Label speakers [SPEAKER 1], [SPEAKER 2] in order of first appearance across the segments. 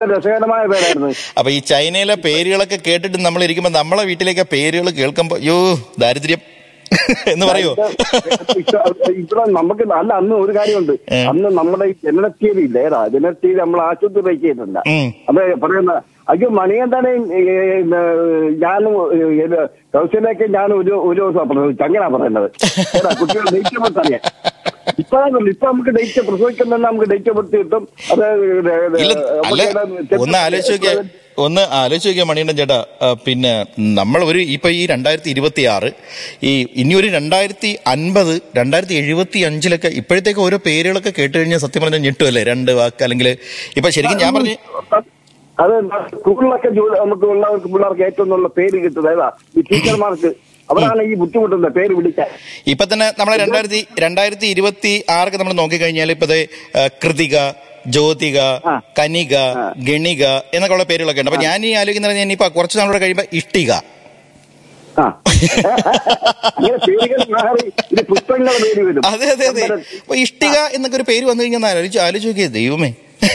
[SPEAKER 1] രസകരമായ പേരായിരുന്നു
[SPEAKER 2] അപ്പൊ ഈ ചൈനയിലെ പേരുകളൊക്കെ കേട്ടിട്ട് നമ്മൾ ഇരിക്കുമ്പോ നമ്മളെ വീട്ടിലേക്ക് പേരുകൾ കേൾക്കുമ്പോ യോ ദാരിദ്ര്യം എന്ന് പറയോ
[SPEAKER 1] ഇവിടെ നമുക്ക് അല്ല അന്ന് ഒരു കാര്യമുണ്ട്
[SPEAKER 2] ഏ.
[SPEAKER 1] അന്ന് നമ്മുടെ ഈ ജനനത്തീയതി ഇല്ല ഏതാ ജനനത്തീയതി നമ്മൾ ആശുപത്രി വെച്ചിട്ടില്ല
[SPEAKER 2] ഉം.
[SPEAKER 1] അത് പറയുന്ന അയ്യോ മണിയന്താനെയും ഞാനും കൗശലേക്ക് ഞാൻ ഒരു ഒരു ദിവസം പ്രസവിച്ചു അങ്ങനെയാ പറയുന്നത് ഏതാ കുട്ടികൾ ഡേറ്റ് ഓഫ് ബർത്ത് അറിയാം ഇപ്പഴാണല്ലോ ഇപ്പൊ നമുക്ക് ഡേറ്റ് പ്രസവിക്കുന്ന നമുക്ക് ഡേറ്റ് ഓഫ് ബർത്ത് കിട്ടും അത്
[SPEAKER 2] ഇല്ല
[SPEAKER 1] നമുക്ക്
[SPEAKER 2] അല്ല
[SPEAKER 1] ഏതാ-
[SPEAKER 2] ഒന്ന് ആലോചിച്ച് നോക്കിയാ ഒന്ന് ആലോചിച്ച് നോക്കിയാ മണിയണ്ണൻ ചേട്ടാ ആ, പിന്നെ നമ്മൾ ഒരു ഇപ്പൊ ഈ രണ്ടായിരത്തി ഇരുപത്തി ആറ് ഈ ഇനി ഒരു രണ്ടായിരത്തി അൻപത് രണ്ടായിരത്തി എഴുപത്തി അഞ്ചിലൊക്കെ ഇപ്പോഴത്തേക്ക് ഓരോ പേരുകളൊക്കെ കേട്ട് കഴിഞ്ഞാൽ സത്യം പറഞ്ഞാൽ ഞെട്ടുമല്ലേ രണ്ട് വാക്ക് അല്ലെങ്കിൽ ഇപ്പൊ ശരിക്കും ഞാൻ പറഞ്ഞു
[SPEAKER 1] അത് സ്കൂളിലൊക്കെ ജോലി നമുക്ക് ഉള്ളവർക്ക് പിള്ളേർക്ക് ഏറ്റവും നല്ല പേര് കിട്ടുന്നത് ഏതാ ഈ ടീച്ചർമാർക്ക് അവരാണ് ഈ ബുദ്ധിമുട്ടുന്നത് പേര് വിളിക്കാൻ
[SPEAKER 2] ഇപ്പൊ തന്നെ നമ്മളെ രണ്ടായിരത്തി രണ്ടായിരത്തി ഇരുപത്തി ആറൊക്കെ നമ്മൾ നോക്കിക്കഴിഞ്ഞാൽ ഇപ്പൊ ദേ, ആ, കൃതിക ജ്യോതിക
[SPEAKER 1] ആ.
[SPEAKER 2] കനിക ഗണിക എന്നൊക്കെ ഉള്ള പേരുകളൊക്കെ ഉണ്ട് അപ്പൊ ഞാൻ ഈ ആലോചിക്കുന്നത് ഞാൻ ഇപ്പൊ കുറച്ച് നാളോടെ കഴിയുമ്പോ ഇഷ്ടിക
[SPEAKER 1] ആ അങ്ങനെ പേരുകൾ മാറി ഇത് പുഷ്പങ്ങളുടെ പേര് വരും
[SPEAKER 2] അതെ അതെ അതെ അപ്പൊ ഇഷ്ടിക എന്നൊക്കെ ഒരു പേര് വന്നു കഴിഞ്ഞാൽ ആലോചിച്ച് ആലോചിച്ച് നോക്കിയേ ദൈവമേ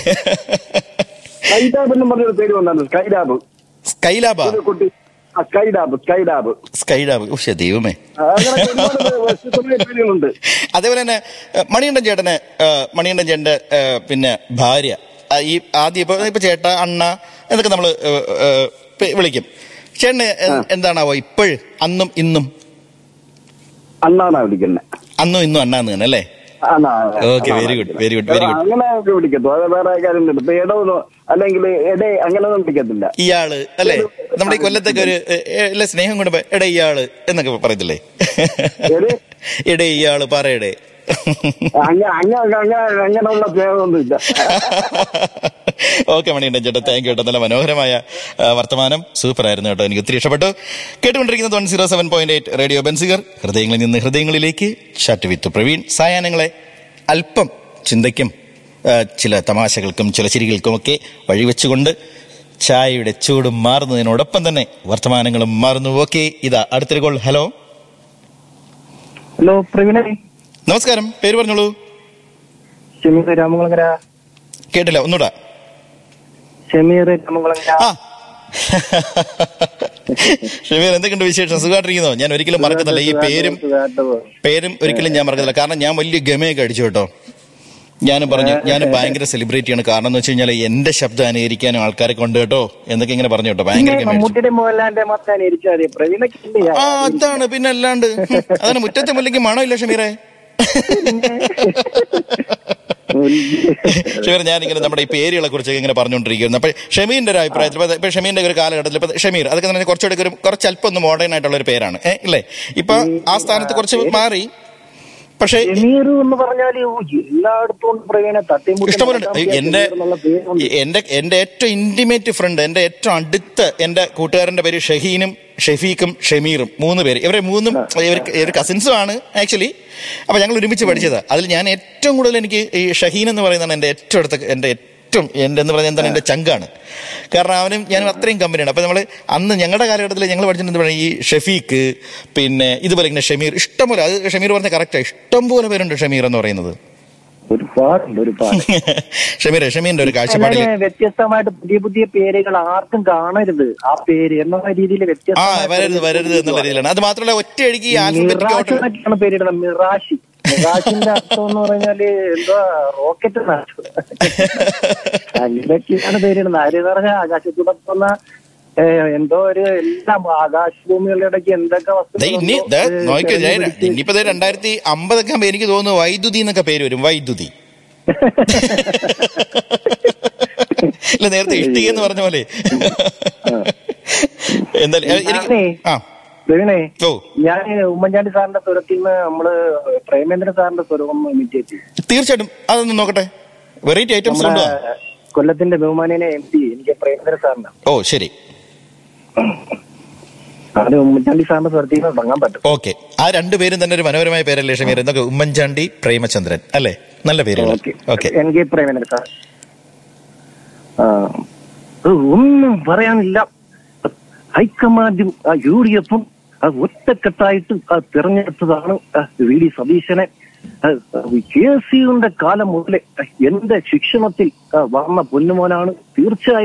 [SPEAKER 1] സ്കൈഡാബ് എന്നും പറഞ്ഞൊരു പേര് വന്നാണ് സ്കൈഡാബ്
[SPEAKER 2] സ്കൈലാബ
[SPEAKER 1] ഒരു കുട്ടി ആ, സ്കൈഡാബ് സ്കൈഡാബ്
[SPEAKER 2] സ്കൈലാബ് പക്ഷെ ദൈവമേ
[SPEAKER 1] അങ്ങനെ ഒരുപാട് വ്യത്യസ്തമായ പേരുകളുണ്ട്
[SPEAKER 2] അതേപോലെ തന്നെ ഏ, മണികണ്ഠൻ ചേട്ടന് ഏ, മണികണ്ഠൻ ചേട്ടന്റെ ഏ, പിന്നെ ഭാര്യ ആ, ഈ ആദ്യം ഇപ്പൊ ഇപ്പൊ ചേട്ട അണ്ണ എന്നൊക്കെ നമ്മള് ഏ, ഏ, പേ- വിളിക്കും ചേട്ടന് എ- എന്താണാവോ ഇപ്പോഴും അന്നും ഇന്നും
[SPEAKER 1] അണ്ണാന്നാ വിളിക്കുന്നത്
[SPEAKER 2] അന്നും ഇന്നും അണ്ണാന്ന് തന്നെ അല്ലേ
[SPEAKER 1] അണ്ണാ,
[SPEAKER 2] Okay,
[SPEAKER 1] അണ്ണാ
[SPEAKER 2] very good,
[SPEAKER 1] വിളിക്കുന്നത്.
[SPEAKER 2] very good, very good.
[SPEAKER 1] അങ്ങനെ ഒക്കെ വിളിക്കത്തു അത് വേറെ കാര്യം ഇപ്പൊ ഇടവെന്നോ അല്ലെങ്കിൽ എടേ അങ്ങനെയൊന്നും വിളിക്കത്തില്ല
[SPEAKER 2] ഇയാള് അല്ലേ നമ്മുടെ ഈ കൊല്ലത്തൊക്കെ ഒരു ഏ, ഏ, അല്ല സ്നേഹം കൊണ്ട് എടേ ഇയാള് എന്നൊക്കെ പറയത്തില്ലേ
[SPEAKER 1] ഏത്?
[SPEAKER 2] എടേ ഇയാള് പറയടേ
[SPEAKER 1] അങ്ങ- അങ്ങ- അങ്ങ- അങ്ങനെയുള്ള സ്നേഹമൊന്നും ഇല്ല
[SPEAKER 2] ഓക്കെ മണിയുണ്ട് ചേട്ടാ താങ്ക് യു കേട്ടോ നല്ല മനോഹരമായ ആ, വർത്തമാനം സൂപ്പർ ആയിരുന്നു കേട്ടോ എനിക്ക് ഒത്തിരി ഇഷ്ടപ്പെട്ടു കേട്ടുകൊണ്ടിരിക്കുന്നത് one zero seven point eight radio Benziger ഹൃദയങ്ങളിൽ നിന്ന് ഹൃദയങ്ങളിലേക്ക് ചാറ്റ് വിത്ത് പ്രവീൺ സായാഹ്നങ്ങളെ അല്പം ചിന്തയ്ക്കും ആ, ചില തമാശകൾക്കും ചില ചിരികൾക്കും ഒക്കെ വഴിവെച്ചുകൊണ്ട് ചായയുടെ ചൂടും മാറുന്നതിനോടൊപ്പം തന്നെ വർത്തമാനങ്ങളും മാറുന്നു ഓക്കെ ഇതാ അടുത്തൊരു കോൾ ഹലോ
[SPEAKER 3] ഹലോ പ്രവീണ
[SPEAKER 2] നമസ്കാരം പേര് പറഞ്ഞോളൂ
[SPEAKER 3] ഷമീർ രാമകുളങ്ങര
[SPEAKER 2] കേട്ടില്ല ഒന്നുകൂടാ
[SPEAKER 3] ഷമീർ രാമകുളങ്ങര
[SPEAKER 2] ആ ഷമീർ എന്തൊക്കെയുണ്ട് വിശേഷം സുഖമായിട്ടിരിക്കുന്നോ ഞാൻ ഒരിക്കലും മറക്കത്തില്ല ഈ പേരും പേരും ഒരിക്കലും ഞാൻ മറക്കത്തില്ല കാരണം ഞാൻ വലിയ ഗമയൊക്കെ അടിച്ചു കേട്ടോ ഞാനും പറഞ്ഞു ഞാൻ ഭയങ്കര സെലിബ്രിറ്റിയാണ് കാരണം എന്ന് വെച്ച് കഴിഞ്ഞാൽ എന്റെ ശബ്ദം അനുകരിക്കാനും ആൾക്കാരെ കൊണ്ട് കേട്ടോ എന്നൊക്കെ ഇങ്ങനെ പറഞ്ഞു കേട്ടോ ഭയങ്കര ഗമ അടിച്ചു
[SPEAKER 3] മമ്മൂട്ടിയുടെ മോഹൻലാലിന്റെ മാത്രം അനുകരിച്ചാൽ മതി പ്രവീണയ്ക്ക് ഇല്ല
[SPEAKER 2] ആ അതാണ് പിന്നെ അല്ലാണ്ട് അതാണ് മുറ്റത്തെ മുല്ലയ്ക്ക് മണമില്ല ഷമീറെ ഷമീർ ഞാൻ ഇങ്ങനെ നമ്മുടെ ഈ പേരുകളെ കുറിച്ച് ഇങ്ങനെ പറഞ്ഞുകൊണ്ടിരിക്കുന്നു അപ്പൊ ഷമീറിന്റെ ഒരു അഭിപ്രായത്തിൽ ഇപ്പൊ- ഇപ്പൊ ഷമീറിന്റെ ഒരു കാലഘട്ടത്തിൽ ഇപ്പൊ ഷമീർ അതൊക്കെ എന്ന് പറഞ്ഞാൽ കുറച്ചുകൂടെ ഒരു കുറച്ച് അല്പം ഒന്ന് മോഡേൺ ആയിട്ടുള്ള ഒരു പേരാണ് ഏ, ഇല്ലേ ഇപ്പൊ ആ സ്ഥാനത്ത് കുറച്ച് മാറി പക്ഷേ
[SPEAKER 3] ഷമീർ എന്ന് പറഞ്ഞാല് ഓ, എല്ലായിടത്തും പ്രവീണ തട്ടിമുട്ടി
[SPEAKER 2] ഇഷ്ടംപോലെ ഉണ്ട്.
[SPEAKER 3] നടക്കാൻ
[SPEAKER 2] എന്റെ
[SPEAKER 3] ഷമീർ എന്നുള്ള പേരുണ്ട്.
[SPEAKER 2] എന്റെ എന്റെ ഏറ്റവും ഇന്റിമേറ്റ് ഫ്രണ്ട് എന്റെ ഏറ്റവും അടുത്ത എന്റെ കൂട്ടുകാരന്റെ പേര് ഷഹീനും ഷെഫീഖും ഷമീറും മൂന്ന് പേര് ഇവരെ മൂന്നും ഇവർ ഇവർ കസിൻസും ആണ് ആക്ച്വലി അപ്പൊ ഞങ്ങൾ ഒരുമിച്ച് പഠിച്ചത് അതിൽ ഞാൻ ഏറ്റവും കൂടുതൽ എനിക്ക് ഈ ഷഹീൻ എന്ന് പറയുന്നതാണ് എന്റെ ഏറ്റവും അടുത്ത എന്റെ ഏറ്റവും എന്റെ എന്ന് പറയുന്നത് എന്താണ് എന്റെ ചങ്കാണ് കാരണം അവനും ഞാനും അത്രയും കമ്പനിയാണ് അപ്പൊ നമ്മൾ അന്ന് ഞങ്ങളുടെ കാലഘട്ടത്തിൽ ഞങ്ങൾ പഠിച്ചിട്ടുണ്ട് ഈ ഷെഫീഖ് പിന്നെ ഇതുപോലെ ഇങ്ങനെ ഷമീർ ഇഷ്ടംപോലെ അത് ഷമീർ പറഞ്ഞ കറക്റ്റാണ് ഇഷ്ടംപോലെ പേരുണ്ട് ഷമീർ എന്ന് പറയുന്നത്
[SPEAKER 3] ഒരുപാടുണ്ട് ഒരുപാട്
[SPEAKER 2] ഷമീർ ഷമീറിന്റെ ഒരു കാഴ്ചപ്പാടിൽ
[SPEAKER 3] അങ്ങനെ വ്യത്യസ്തമായിട്ട് പുതിയ പുതിയ പേരുകൾ ആർക്കും കാണരുത് ആ പേര് എന്നുള്ള രീതിയിൽ
[SPEAKER 2] ആ
[SPEAKER 3] വ്യത്യസ്തമായിട്ട്
[SPEAKER 2] വരരുത് വരരുത് എന്നുള്ള രീതിയിലാണ് അത് മാത്രമല്ല ഒറ്റയടിക്ക് ഈ ആൽഫബറ്റിക്
[SPEAKER 3] മിറാഷ്
[SPEAKER 2] ഔട്ട്
[SPEAKER 3] എന്നൊക്കെയാണ് പേരിടുന്നത് മിറാഷി മിറാഷിന്റെ അർത്ഥം എന്ന് പറഞ്ഞാല് എന്തോ റോക്കറ്റ് അങ്ങനെയൊക്കെയാണ് പേരിടുന്നത് ആരെന്ന് പറഞ്ഞാൽ ആകാശത്തൂടെ പോകുന്ന ഏഹ്, എന്തോ ഒരു എല്ലാം ആകാശഭൂമികളുടെ ഇടയ്ക്ക് എന്തൊക്കെ
[SPEAKER 2] ദേ ഇനി ദേ
[SPEAKER 3] വസ്തുക്കളുണ്ടോ,
[SPEAKER 2] നോക്കിയോ
[SPEAKER 3] ഏഹ്,
[SPEAKER 2] ദേ
[SPEAKER 3] കണ്ടുപിടിച്ച്
[SPEAKER 2] ഇനിയിപ്പോ ദേ രണ്ടായിരത്തി അമ്പതൊക്കെ ആകുമ്പോ എനിക്ക് തോന്നുന്നു വൈദ്യുതി എന്നൊക്കെ പേര് വരും വൈദ്യുതി ഇല്ല നേരത്തെ ഇഷ്ടിക എന്ന് പറഞ്ഞ പോലെ എന്തായാലും ഏ, എനിക്ക്
[SPEAKER 3] ഞാനേ,
[SPEAKER 2] ആ
[SPEAKER 3] പ്രവീണേ
[SPEAKER 2] ഓ
[SPEAKER 3] ഞാൻ ഉമ്മൻചാണ്ടി സാറിന്റെ സ്വരത്തിൽ നിന്ന് നമ്മള് പ്രേമേന്ദ്രൻ സാറിന്റെ സ്വരം ഒന്ന് ഇമിറ്റേറ്റ് ചെയ്തു
[SPEAKER 2] തീർച്ചയായിട്ടും അതൊന്ന് നോക്കട്ടെ വെറൈറ്റി ഐറ്റംസ്
[SPEAKER 3] നമ്മുടെ
[SPEAKER 2] ഉണ്ടോ
[SPEAKER 3] കൊല്ലത്തിന്റെ ബഹുമാനിനെ എം പി എനിക്ക് പ്രേമേന്ദ്രൻ സാറിന്റെ
[SPEAKER 2] ഓ ശരി
[SPEAKER 3] അത് ഉമ്മൻചാണ്ടി സാറിന്റെ സ്വരത്തിൽ നിന്ന് തുടങ്ങാൻ പറ്റും
[SPEAKER 2] ഓക്കെ ആ രണ്ടുപേരും തന്നെ ഒരു മനോഹരമായ പേരല്ലേ ഷമീർ എന്തൊക്കെ ഉമ്മൻചാണ്ടി പ്രേമചന്ദ്രൻ അല്ലേ നല്ല പേരുകൾ
[SPEAKER 3] okay
[SPEAKER 2] okay
[SPEAKER 3] N K Premendran sir ആ, അത് ഒന്നും പറയാനില്ല ഹൈക്കമാൻഡും ആ യു ഡി എഫും ആ ഒറ്റക്കെട്ടായിട്ട് ആ തിരഞ്ഞെടുത്തതാണ് ആ വി ഡി സതീശനെ കെ എസ് യുടെ കാലം മുതലേ എന്റെ ശിക്ഷണത്തിൽ ആ, വന്ന പൊന്നുമോനാണ് തീർച്ചയായും